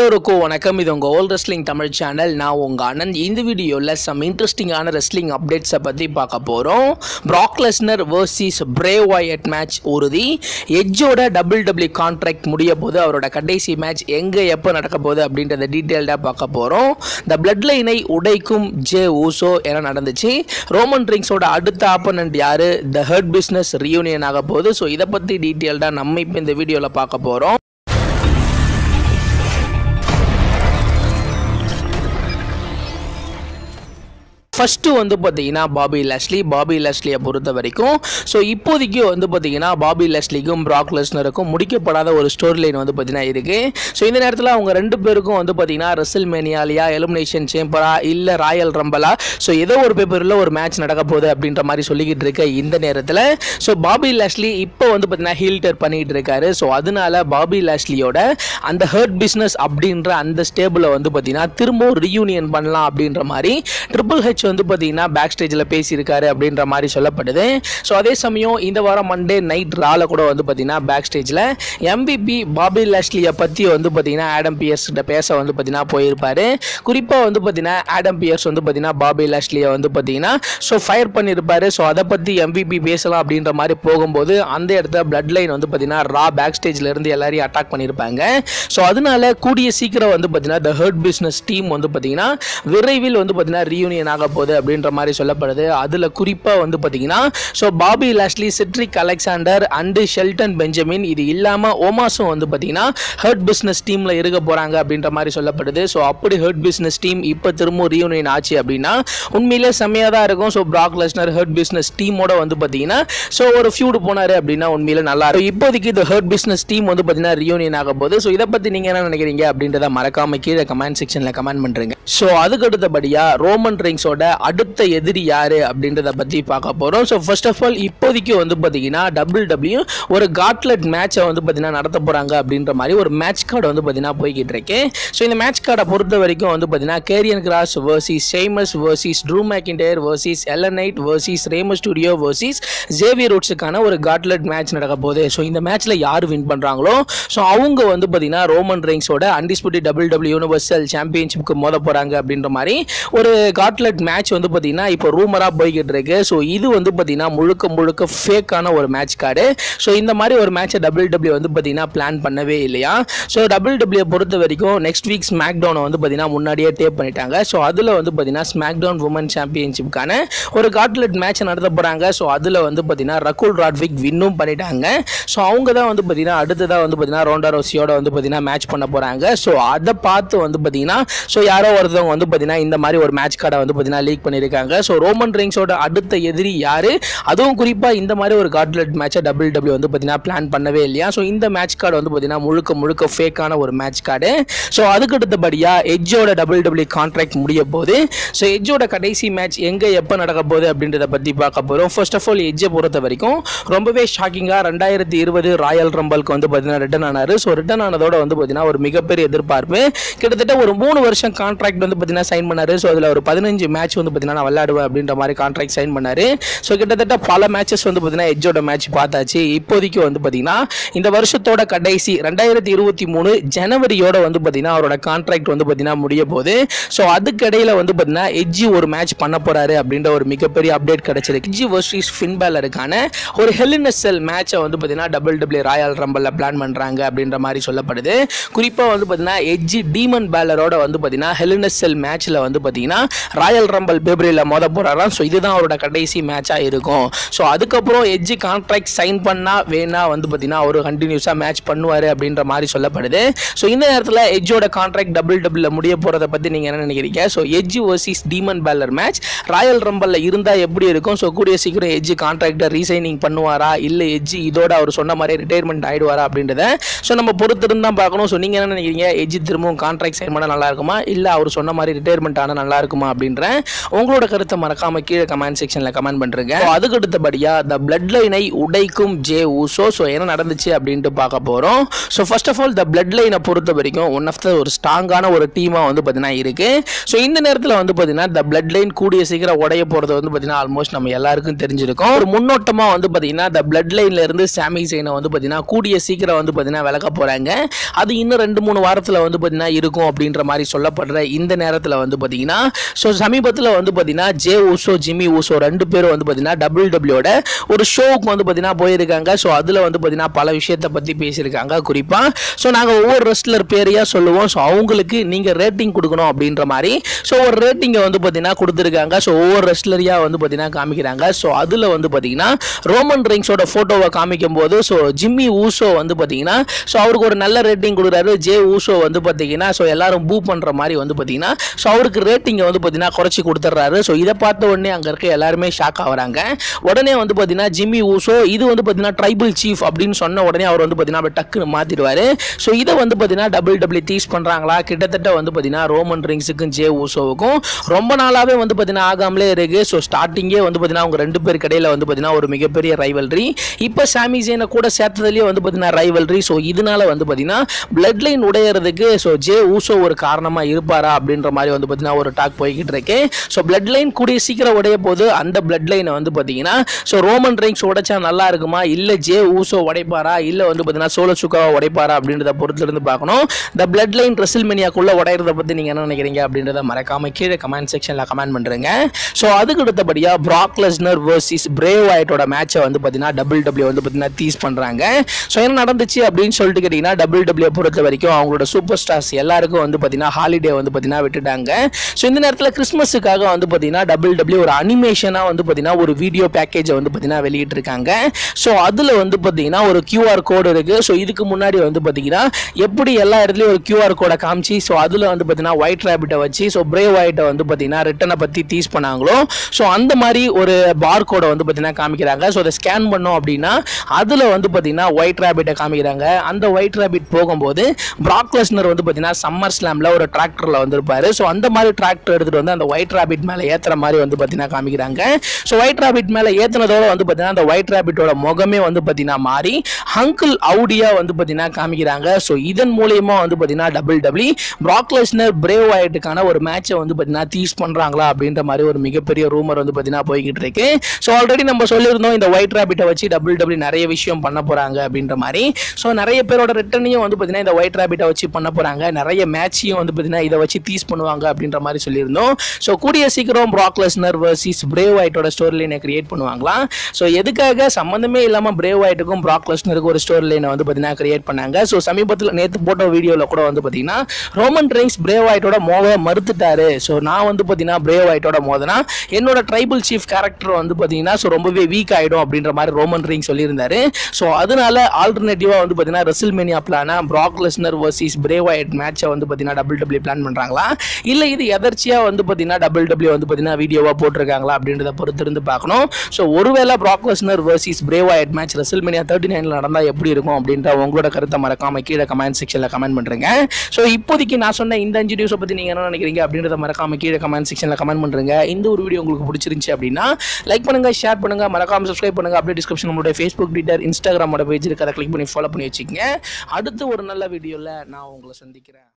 எல்லோருக்கும் வணக்கம் இது உங்கள் ஓல் ரெஸ்லிங் தமிழ் சேனல் நான் உங்கள் ஆனந்த் இந்த வீடியோவில் சம் இன்ட்ரெஸ்டிங்கான ரெஸ்லிங் அப்டேட்ஸை பற்றி பார்க்க போகிறோம் Brock Lesnar versus Bray Wyatt match உறுதி எஜ்ஜோட டபுள் டபிள்யூ கான்ட்ராக்ட் முடிய போது அவரோட கடைசி மேட்ச் எங்கே எப்போ நடக்க போகுது அப்படின்றத டீட்டெயில்டாக பார்க்க போகிறோம் த பிளட் லைனை உடைக்கும் ஜே ஊசோ என நடந்துச்சு ரோமன் ரிங்ஸோட அடுத்த ஆப்பனண்ட் யார் த ஹர்ட் பிஸ்னஸ் ரியூனியன் ஆக போகுது ஸோ இதை பற்றி டீட்டெயில்டாக நம்ம இப்போ இந்த வீடியோவில் பார்க்க போகிறோம் ஃபஸ்ட்டு வந்து பார்த்தீங்கன்னா பாபி லெஸ்லி பாபி லெஸ்லியை பொறுத்த வரைக்கும் ஸோ இப்போதைக்கு வந்து பார்த்தீங்கன்னா பாபி லெஸ்லிக்கும் ப்ராக் லெஸ்னருக்கும் முடிக்கப்படாத ஒரு ஸ்டோரி லைன் வந்து பார்த்தீங்கன்னா இருக்குது ஸோ இந்த நேரத்தில் அவங்க ரெண்டு பேருக்கும் வந்து பார்த்தீங்கன்னா ரெசில் மேனியாலியா எலிமினேஷன் சேம்பரா இல்லை ராயல் ரம்பலா ஸோ ஏதோ ஒரு பேப்பரில் ஒரு மேட்ச் நடக்க போகுது அப்படின்ற மாதிரி சொல்லிக்கிட்டு இருக்க இந்த நேரத்தில் ஸோ பாபி லெஸ்லி இப்போ வந்து பார்த்தீங்கன்னா ஹீல்டர் பண்ணிகிட்டு இருக்காரு ஸோ அதனால பாபி லெஸ்லியோட அந்த ஹர்ட் பிஸ்னஸ் அப்படின்ற அந்த ஸ்டேபிளை வந்து பார்த்தீங்கன்னா திரும்பவும் ரீயூனியன் பண்ணலாம் அப்படின்ற மாதிரி ட்ரிபிள் ஹெச் வந்து பார்த்தீங்கன்னா பேக் ஸ்டேஜில் பேசியிருக்காரு அப்படின்ற மாதிரி சொல்லப்படுது ஸோ அதே சமயம் இந்த வாரம் மண்டே நைட் ரால கூட வந்து பார்த்தீங்கன்னா பேக் ஸ்டேஜில் எம்பிபி பாபி லாஸ்லியை பற்றி வந்து பார்த்தீங்கன்னா ஆடம் பியர்ஸ் கிட்ட பேச வந்து பார்த்தீங்கன்னா போயிருப்பாரு குறிப்பாக வந்து பார்த்தீங்கன்னா ஆடம் பியர்ஸ் வந்து பார்த்தீங்கன்னா பாபி லாஸ்லியை வந்து பார்த்தீங்கன்னா ஸோ ஃபயர் பண்ணியிருப்பாரு ஸோ அதை பற்றி எம்பிபி பேசலாம் அப்படின்ற மாதிரி போகும்போது அந்த இடத்துல பிளட் லைன் வந்து பார்த்தீங்கன்னா ரா பேக் ஸ்டேஜில் இருந்து எல்லாரையும் அட்டாக் பண்ணியிருப்பாங்க ஸோ அதனால கூடிய சீக்கிரம் வந்து பார்த்தீங்கன்னா த ஹர்ட் பிஸ்னஸ் டீம் வந்து பார்த்தீங்கன்னா விரைவில் வந்து பார்த்தீங்கன்னா ரீயூனியன் ஆக போகுது அப்படின்ற மாதிரி சொல்லப்படுது அதில் குறிப்பாக வந்து பார்த்தீங்கன்னா so Bobby Lashley Cedric Alexander and Shelton Benjamin இது இல்லாமல் ஓமாஸும் வந்து பார்த்தீங்கன்னா ஹர்ட் பிஸ்னஸ் டீமில் இருக்க போகிறாங்க அப்படின்ற மாதிரி சொல்லப்படுது ஸோ அப்படி ஹர்ட் பிஸ்னஸ் டீம் இப்போ திரும்ப ரீயூனியன் ஆச்சு அப்படின்னா உண்மையிலே செம்மையாக தான் இருக்கும் so Brock Lesnar hurt business டீமோட வந்து பார்த்தீங்கன்னா ஸோ ஒரு ஃபியூடு போனார் அப்படின்னா உண்மையில நல்லா இருக்கும் இப்போதைக்கு இந்த ஹர்ட் பிஸ்னஸ் டீம் வந்து பார்த்தீங்கன்னா ரீயூனியன் ஆக போகுது ஸோ இதை பற்றி நீங்கள் என்ன நினைக்கிறீங்க அப்படின்றத மறக்காம கீழே கமெண்ட் செக்ஷனில் கமெண்ட் பண்ணுறீங்க ஸோ அதுக்கு அடுத்தபடியாக ரோமன் ரிங்ஸோட அடுத்த எதிரி யாரு அப்படின்றத பற்றி பார்க்க போகிறோம் ஸோ ஃபர்ஸ்ட் ஆஃப் ஆல் இப்போதைக்கு வந்து பார்த்தீங்கன்னா டபுள் டபிள்யூ ஒரு காட்லெட் மேட்சை வந்து பார்த்தீங்கன்னா நடத்த போகிறாங்க அப்படின்ற மாதிரி ஒரு மேட்ச் கார்டு வந்து பார்த்தீங்கன்னா போய்கிட்டு இருக்கு ஸோ இந்த மேட்ச் கார்டை பொறுத்த வரைக்கும் வந்து பார்த்தீங்கன்னா Karrion Kross versus Sheamus versus Drew McIntyre versus எலனைட் வர்சிஸ் ரேமஸ் ஸ்டுடியோ வர்சிஸ் ஜேவியர் ரூட்ஸுக்கான ஒரு காட்லெட் மேட்ச் நடக்க போகுது ஸோ இந்த மேட்ச்சில் யார் வின் பண்ணுறாங்களோ ஸோ அவங்க வந்து பார்த்தீங்கன்னா ரோமன் ரிங்ஸோட அன்டிஸ்பியூட்டி டபுள் டபிள்யூ யூனிவர்சல் சாம்பியன்ஷிப்க்கு மோத போகிறாங்க அப்படின்ற மாதிரி ஒரு காட்லெட் மேட்ச் வந்து பார்த்தீங்கன்னா இப்போ ரூமராக போய்கிட்டு இருக்கு ஸோ இது வந்து பார்த்தீங்கன்னா முழுக்க முழுக்க ஃபேக்கான ஒரு மேட்ச் கார்டு ஸோ இந்த மாதிரி ஒரு மேட்சை டபுள் டபிள்யூ வந்து பார்த்தீங்கன்னா பிளான் பண்ணவே இல்லையா ஸோ டபுள் டபிள்யூ பொறுத்த வரைக்கும் நெக்ஸ்ட் வீக் ஸ்மாக் டவுனை வந்து பார்த்தீங்கன்னா முன்னாடியே டேப் பண்ணிட்டாங்க ஸோ அதில் வந்து பார்த்தீங்கன்னா ஸ்மாக் டவுன் உமன் சாம்பியன்ஷிப்கான ஒரு காட்லெட் மேட்ச் நடத்த போகிறாங்க ஸோ அதில் வந்து பார்த்தீங்கன்னா ரகுல் ராட்விக் வின்னும் பண்ணிட்டாங்க ஸோ அவங்க தான் வந்து பார்த்தீங்கன்னா அடுத்ததாக வந்து பார்த்தீங்கன்னா ரோண்டா ரோசியோட வந்து பார்த்தீங்கன்னா மேட்ச் பண்ண போகிறாங்க ஸோ அதை பார்த்து வந்து பார்த்தீங்கன்னா ஸோ யாரோ ஒருத்தவங்க வந்து பார்த்தீங்கன்னா இந்த மாதிரி ஒரு மேட்ச் கார்டை வந்து பார்த்தீங்கன்னா லீக் பண்ணியிருக்காங்க ஸோ ரோமன் ரிங்ஸோட அடுத்த எதிரி யார் அதுவும் குறிப்பாக இந்த மாதிரி ஒரு காட்லெட் மேட்சை டபுள் டபிள்யூ வந்து பார்த்தீங்கன்னா பிளான் பண்ணவே இல்லையா ஸோ இந்த மேட்ச் கார்டு வந்து பார்த்தீங்கன்னா முழுக்க முழுக்க ஃபேக்கான ஒரு மேட்ச் கார்டு ஸோ அதுக்கு அடுத்தபடியாக எஜ்ஜோட டபுள் டபிள்யூ கான்ட்ராக்ட் முடிய போது ஸோ எஜ்ஜோட கடைசி மேட்ச் எங்கே எப்போ நடக்க போகுது அப்படின்றத பற்றி பார்க்க போகிறோம் ஃபர்ஸ்ட் ஆஃப் ஆல் எஜ்ஜை பொறுத்த வரைக்கும் ரொம்பவே ஷாக்கிங்காக ரெண்டாயிரத்தி இருபது ராயல் ரம்பலுக்கு வந்து பார்த்தீங்கன்னா ரிட்டன் ஆனார் ஸோ ரிட்டன் ஆனதோட வந்து பார்த்தீங்கன்னா ஒரு மிகப்பெரிய எதிர்பார்ப்பு கிட்டத்தட்ட ஒரு மூணு வருஷம் கான்ட்ராக்ட் வந்து பார்த்தீங்கன்னா சைன் பண்ணார் ஸோ அதில் ஒரு பதினஞ்சு மேட்ச் வந்து பார்த்தீங்கன்னா நான் விளையாடுவேன் அப்படின்ற மாதிரி கான்ட்ராக்ட் சைன் பண்ணார் ஸோ கிட்டத்தட்ட பல மேட்சஸ் வந்து பார்த்தீங்கன்னா எஜ்ஜோட மேட்ச் பார்த்தாச்சு இப்போதைக்கு வந்து பார்த்தீங்கன்னா இந்த வருஷத்தோட கடைசி ரெண்டாயிரத்தி இருபத்தி மூணு ஜனவரியோட வந்து பார்த்தீங்கன்னா அவரோட கான்ட்ராக்ட் வந்து பார்த்தீங்கன்னா முடிய போகுது ஸோ அதுக்கிடையில் வந்து பார்த்தீங்கன்னா எஜ்ஜி ஒரு மேட்ச் பண்ண போகிறாரு அப்படின்ற ஒரு மிகப்பெரிய அப்டேட் கிடச்சிருக்கு எஜ்ஜி வர்சஸ் ஃபின் பேலருக்கான ஒரு ஹெலினெஸ்எல் மேட்சை வந்து பார்த்தீங்கன்னா டபுள் டபிள்யூ ராயல் ரம்பலில் பிளான் பண்ணுறாங்க அப்படின்ற மாதிரி சொல்லப்படுது குறிப்பாக வந்து பார்த்தீங்கன்னா எஜ்ஜி டீமன் பேலரோட வந்து பார்த்தீங்கன்னா ஹெலினெஸ்எல் மேட்ச்சில் வந்து பார்த்தீங்கன்னா ராயல் ரம்பல் பேப்ரியில் மோத போகிறாராம் ஸோ இதுதான் அவரோட கடைசி மேட்சாக இருக்கும் ஸோ அதுக்கப்புறம் எஜ்ஜி கான்ட்ராக்ட் சைன் பண்ணால் வேணா வந்து பார்த்தீங்கன்னா அவர் கண்டினியூஸாக மேட்ச் பண்ணுவார் அப்படின்ற மாதிரி சொல்லப்படுது ஸோ இந்த நேரத்தில் எஜ்ஜோட கான்ட்ராக்ட் டபுள் டபுளில் முடிய போகிறத பற்றி நீங்கள் என்ன நினைக்கிறீங்க ஸோ எஜ்ஜி versus Demon Balor match royal ரம்பலில் இருந்தால் எப்படி இருக்கும் ஸோ கூடிய சீக்கிரம் எஜ்ஜி கான்ட்ராக்டை ரீசைனிங் பண்ணுவாரா இல்லை எஜ்ஜி இதோட அவர் சொன்ன மாதிரி ரிட்டையர்மெண்ட் ஆயிடுவாரா அப்படின்றத ஸோ நம்ம பொறுத்திருந்து தான் பார்க்கணும் ஸோ நீங்கள் என்ன நினைக்கிறீங்க எஜ்ஜி திரும்பவும் கான்ட்ராக்ட் சைன் பண்ணால் நல்லா இருக்குமா இல்லை அவர் அவர் சொன்ன மாதிரி ரிட்டையர்மெண்ட் ஆனால் நல்லா இருக்குமா அப்படின்றேன் உங்களோட கருத்தை மறக்காம கீழே கமெண்ட் செக்ஷனில் கமெண்ட் பண்ணுறேங்க அதுக்கு அடுத்தபடியாக த பிளட் லைனை உடைக்கும் ஜே ஊசோ ஸோ என்ன நடந்துச்சு அப்படின்ட்டு பார்க்க போகிறோம் so first of all the blood லைனை பொறுத்த வரைக்கும் ஒன் ஆஃப் த ஒரு ஸ்ட்ராங்கான ஒரு டீமாக வந்து பார்த்தீங்கன்னா இருக்குது ஸோ இந்த நேரத்தில் வந்து பார்த்தீங்கன்னா த பிளட் லைன் கூடிய சீக்கிரம் உடைய போகிறது வந்து பார்த்தீங்கன்னா ஆல்மோஸ்ட் நம்ம எல்லாருக்கும் தெரிஞ்சிருக்கும் ஒரு முன்னோட்டமாக வந்து பார்த்தீங்கன்னா த பிளட் லைன்ல இருந்து சாமி சைனை வந்து பார்த்தீங்கன்னா கூடிய சீக்கிரம் வந்து பார்த்தீங்கன்னா விளக்க போகிறாங்க அது இன்னும் ரெண்டு மூணு வாரத்தில் வந்து பார்த்தீங்கன்னா இருக்கும் அப்படின்ற மாதிரி சொல்லப்படுற இந்த நேரத்தில் வந்து பார்த்தீங்கன்னா ஸோ சமீபத்தில் வந்து பார்த்தீங்கன்னா ஜே ஊசோ ஜிம்மி ஊசோ ரெண்டு பேரும் வந்து பார்த்தீங்கன்னா டபிள்யூ டபிள்யூட ஒரு ஷோவுக்கு வந்து பார்த்தீங்கன்னா போயிருக்காங்க ஸோ அதில் வந்து பார்த்தீங்கன்னா பல விஷயத்தை பற்றி பேசியிருக்காங்க குறிப்பாக ஸோ நாங்கள் ஒவ்வொரு ரெஸ்லர் பேரையாக சொல்லுவோம் ஸோ அவங்களுக்கு நீங்கள் ரேட்டிங் கொடுக்கணும் அப்படின்ற மாதிரி ஸோ ஒரு ரேட்டிங்கை வந்து பார்த்தீங்கன்னா கொடுத்துருக்காங்க ஸோ ஒவ்வொரு ரெஸ்லரியாக வந்து பார்த்தீங்கன்னா காமிக்கிறாங்க ஸோ அதில் வந்து பார்த்தீங்கன்னா ரோமன் ரிங்ஸோட ஃபோட்டோவை காமிக்கும் போது ஸோ ஜிம்மி ஊசோ வந்து பார்த்தீங்கன்னா ஸோ அவருக்கு ஒரு நல்ல ரேட்டிங் கொடுக்குறாரு ஜே ஊசோ வந்து பார்த்தீங்கன்னா ஸோ எல்லாரும் பூ பண்ணுற மாதிரி வந்து பார்த்தீங்கன்னா ஸோ அவருக்கு ரேட்டிங்கை வந்து பார்த்தீங்கன்னா குறைச்சி கொடுத்துட்றாரு ஸோ இதை பார்த்த உடனே அங்கே இருக்க எல்லாருமே ஷாக் ஆகுறாங்க உடனே வந்து பார்த்தீங்கன்னா ஜிம்மி ஊசோ இது வந்து பார்த்தீங்கன்னா ட்ரைபிள் சீஃப் அப்படின்னு சொன்ன உடனே அவர் வந்து பார்த்தீங்கன்னா அப்படியே டக்குன்னு மாற்றிடுவார் ஸோ இதை வந்து பார்த்தீங்கன்னா டபுள் டபுள் டீஸ் பண்ணுறாங்களா கிட்டத்தட்ட வந்து பார்த்தீங்கன்னா ரோமன் ரிங்ஸுக்கும் ஜே ஊசோவுக்கும் ரொம்ப நாளாகவே வந்து பார்த்தீங்கன்னா ஆகாமலே இருக்கு ஸோ ஸ்டார்டிங்கே வந்து பார்த்தீங்கன்னா அவங்க ரெண்டு பேர் கடையில் வந்து பார்த்தீங்கன்னா ஒரு மிகப்பெரிய ரைவல்ரி இப்போ சாமி ஜேனை கூட சேர்த்ததுலேயே வந்து பார்த்தீங்கன்னா ரைவல்ரி ஸோ இதனால வந்து பார்த்தீங்கன்னா பிளட் லைன் உடையறதுக்கு ஸோ ஜே ஊசோ ஒரு காரணமாக இருப்பாரா அப்படின்ற மாதிரி வந்து பார்த்தீங்கன்னா ஒரு டாக் போய்கிட்டு இருக்கு ஸோ பிளட் லைன் கூடிய சீக்கிரம் உடைய போது அந்த பிளட் லைனை வந்து பார்த்தீங்கன்னா ஸோ ரோமன் ரிங்ஸ் உடைச்சா நல்லா இருக்குமா இல்லை ஜே ஊசோ உடைப்பாரா இல்லை வந்து பார்த்தீங்கன்னா சோலோ சுக்காவை உடைப்பாரா அப்படின்றத பொறுத்து இருந்து பார்க்கணும் இந்த பிளட் லைன் ரெசில்மெனியாக்குள்ள உடையறத பற்றி நீங்கள் என்ன நினைக்கிறீங்க அப்படின்றத மறக்காம கீழே கமெண்ட் செக்ஷனில் கமெண்ட் பண்ணுறேங்க ஸோ அதுக்கு அடுத்தபடியாக ப்ராக் லெஸ்னர் வர்சஸ் பிரேவ் ஒயிட்டோட மேட்சை வந்து பார்த்தீங்கன்னா டபுள் டபிள்யூ வந்து பார்த்தீங்கன்னா தீஸ் பண்ணுறாங்க ஸோ என்ன நடந்துச்சு அப்படின்னு சொல்லிட்டு கேட்டிங்கன்னா டபுள் டபிள்யூ பொறுத்த வரைக்கும் அவங்களோட சூப்பர் ஸ்டார்ஸ் எல்லாருக்கும் வந்து பார்த்தீங்கன்னா ஹாலிடே வந்து பார்த்தீங்கன்னா விட்டுட்டாங்க ஸோ இந்த நேரத்தில் கிறிஸ்மஸுக்காக வந்து பார்த்தீங்கன்னா டபுள் டபிள்யூ ஒரு அனிமேஷனாக வந்து பார்த்தீங்கன்னா ஒரு வீடியோ பேக்கேஜை வந்து பார்த்தீங்கன்னா வெளியிட்டிருக்காங்க ஸோ அதில் வந்து பார்த்தீங்கன்னா ஒரு கியூஆர் கோடு இருக்குது ஸோ இதுக்கு முன்னாடி வந்து பார்த்தீங்கன்னா எப்படி எல்லா இடத்துலையும் ஒரு கியூஆர் கோடை காமிச்சு ஸோ அதில் வந்து பார்த்தீங்கன்னா ஒயிட் ரேபிட்டை வச்சு ஸோ பிரேவ் ஒயிட்டை வந்து பார்த்தீங்கன்னா ரிட்டனை பற்றி டீஸ் பண்ணாங்களோ ஸோ அந்த மாதிரி ஒரு பார் கோடை வந்து பார்த்தீங்கன்னா காமிக்கிறாங்க ஸோ அதை ஸ்கேன் பண்ணோம் அப்படின்னா அதில் வந்து பார்த்தீங்கன்னா ஒயிட் ரேபிட்டை காமிக்கிறாங்க அந்த ஒயிட் ரேபிட் போகும்போது பிராக் லெஸ்னர் வந்து பார்த்தீங்கன்னா சம்மர் ஸ்லாமில் ஒரு டிராக்டரில் வந்திருப்பாரு ஸோ அந்த மாதிரி டிராக்டர் எடுத்துகிட்டு வந்து அந்த ஒயிட் ரேபிட் மேலே ஏற்றுற மாதிரி வந்து பார்த்தீங்கன்னா காமிக்கிறாங்க ஸோ ஒயிட் ரேபிட் மேலே ஏற்றுனதோட வந்து பார்த்தீங்கன்னா அந்த ஒயிட் ரேபிட்டோட முகமே வந்து பார்த்தீங்கன்னா மாறி ஹங்கிள் அவுடியா வந்து பார்த்தீங்கன்னா காமிக்கிறாங்க ஸோ இதன் மூலியமா வந்து பார்த்தீங்கன்னா double W Brock Lesnar Bray ஒயிட்டுக்கான ஒரு மேட்சை வந்து பார்த்தீங்கன்னா தீஸ் பண்ணுறாங்களா அப்படின்ற மாதிரி ஒரு மிகப்பெரிய ரூமர் வந்து பார்த்தீங்கன்னா போய்கிட்டு இருக்கு ஸோ ஆல்ரெடி நம்ம சொல்லியிருந்தோம் இந்த ஒயிட் ரேபிட்டை வச்சு டபுள் டபிள்யூ நிறைய விஷயம் பண்ண போகிறாங்க அப்படின்ற மாதிரி ஸோ நிறைய பேரோட ரிட்டனையும் வந்து பார்த்தீங்கன்னா இந்த ஒயிட் ரேபிட்டை வச்சு பண்ண போகிறாங்க நிறைய மேட்சையும் வந்து பார்த்தீங்கன்னா இதை வச்சு தீஸ் பண்ணுவாங்க அப்படின்ற மாதிரி சொல்லியிருந்தோம் ஸோ கூடிய சீக்கிரம் பிராக் லெஸ்னர் வர்சஸ் பிரேவ் ஒயிட்டோட ஸ்டோரி லைனை கிரியேட் பண்ணுவாங்களாம் ஸோ எதுக்காக சம்மந்தமே இல்லாமல் பிரேவ் ஒயிட்டுக்கும் பிராக் லெஸ்னருக்கும் ஒரு ஸ்டோரி லைனை வந்து பார்த்தீங்கன்னா கிரியேட் பண்ணாங்க ஸோ சமீபத்தில் நேற்று போட்ட வீடியோவில் கூட வந்து பார்த்தீங்கன்னா ரோமன் ட்ரெயின்ஸ் பிரேவ் ஒயிட்டோட மோத மறுத்துட்டாரு ஸோ நான் வந்து பார்த்தீங்கன்னா பிரேவ் ஒயிட்டோட மோதனா என்னோட ட்ரைபிள் சீஃப் கேரக்டர் வந்து பார்த்தீங்கன்னா ஸோ ரொம்பவே வீக் ஆகிடும் அப்படின்ற மாதிரி ரோமன் ரிங் சொல்லியிருந்தாரு ஸோ அதனால ஆல்டர்னேட்டிவாக வந்து பார்த்தீங்கன்னா ரெசில்மேனியா பிளானா Brock Lesnar versus Bray Wyatt மேட்சை வந்து பார்த்தீங்கன்னா டபுள் டபிள்யூ பிளான் பண்ணுறாங்களா இல்லை இது எதர்ச்சியாக வந்து பார்த்தீங்கன்னா டபுள் டபிள்யூ வந்து பார்த்தீங்கன்னா வீடியோவாக போட்டிருக்காங்களா அப்படின்றத பொறுத்து இருந்து பார்க்கணும் ஸோ ஒருவேளை Brock Lesnar versus Bray Wyatt match WrestleMania thirty நைனில் நடந்தால் எப்படி இருக்கும் அப்படின்ற உங்களோட கருத்தை மறக்காம கீழே கமெண்ட் செக்ஷனில் கமெண்ட் பண்ணுறேங்க ஸோ இப்போதைக்கு நான் சொன்ன இந்த அஞ்சு நியூஸை பற்றி நீங்கள் என்ன நினைக்கிறீங்க அப்படின்றத மறக்காம கீழே கமெண்ட் செக்ஷனில் கமெண்ட் பண்ணுறேங்க இந்த ஒரு வீடியோ உங்களுக்கு பிடிச்சிருந்துச்சு அப்படின்னா லைக் பண்ணுங்க ஷேர் பண்ணுங்க மறக்காம சப்ஸ்கிரைப் பண்ணுங்க அப்படியே டிஸ்கிரிப்ஷன் நம்மளுடைய ஃபேஸ்புக் ட்விட்டர் இன்ஸ்டாகிராமோட பேஜ் இருக்கு அதை கிளிக் பண்ணி ஃபாலோ பண்ணி வச்சுக்கோங்க அடுத்து ஒரு நல்ல வீடியோவில் நான் உங்களை சந்திக்கிறேன்